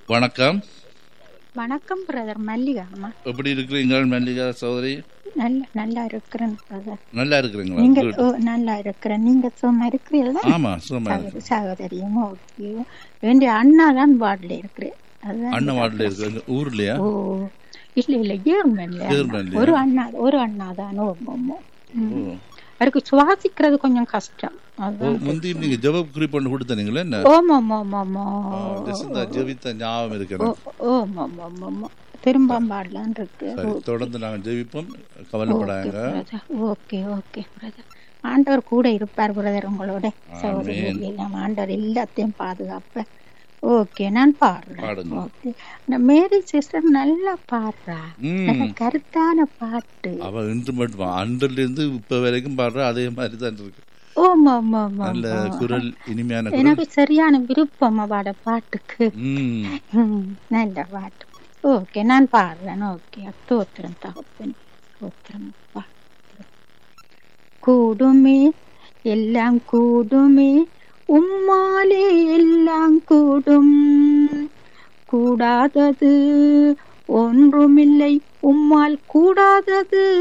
வணக்கம் வணக்கம் பிரதர் மல்லிகா அம்மா எப்படி இருக்கிறீங்க மல்லிகா சௌதரி நல்ல நல்லா இருக்கிறேன் பிரதர் நல்லா இருக்கிறீங்களா நீங்க Good. ஓ, நல்லா இருக்கிறேன் நீங்க சும்மா இருக்கிறீங்களா ஆமா சும்மா சகோதரி சகோதரியும் ஓகே வேண்டிய அண்ணா தான் வார்டில் இருக்கிறேன் அதுதான் அண்ணன் வார்டில் இருக்கிற ஊர்லயா ஓ இல்ல இல்ல ஜெர்மன்ல ஜெர்மன்லயா? ஒரு அண்ணா ஒரு அண்ணா தான் ஓமோ ஓ. அவருக்கு சுவாசிக்கிறது கொஞ்சம் கஷ்டம் ஓ, அதுதான் முந்தி நீங்க ஜெப குறிப்பு ஒன்று கொடுத்தனீங்களா என்ன ஓமோ ஓமோ ஆ, just இந்த ஜெபித்த ஞாபகம் இருக்கு ஓ எனக்கு. ஓமோ ஓமோ திரும்ப பாடலான் இருக்கு சரி தொடர்ந்து நாங்க ஜெபிப்போம் கவலைப்படாங்க ஓகே ஓகே பிரதர் ஆண்டவர் கூட இருப்பார் பிரதர் உங்களோட சகோதரி எல்லாம் ஆண்டவர் எல்லாத்தையும் பாதுகாப்ப ஓகே நான் பாடுறேன் பாடுங்க. ஓகே நான் மேரி சிஸ்டர் நல்லா பாடுறா நல்ல ம் கருத்தான பாட்டு அவ இன்று மட்டும் அன்றில இருந்து இப்ப வரைக்கும் பாடுற அதே மாதிரி தான் இருக்கு ஓமா ஆமா ஆமா நல்ல குரல் இனிமையான குரல் எனக்கு சரியான விருப்பம் அவட பாட்டுக்கு ம் ம், நல்ல பாட்டு ஓகே நான் பாடுறேன் ஓகே தோத்திரம் தகப்பன் தோத்திரம் அப்பா. கூடுமே எல்லாம் கூடுமே உம்மாலே எல்லாம் கூடும் கூடாதது ஒன்றுமில்லை உம்மால் கூடாதது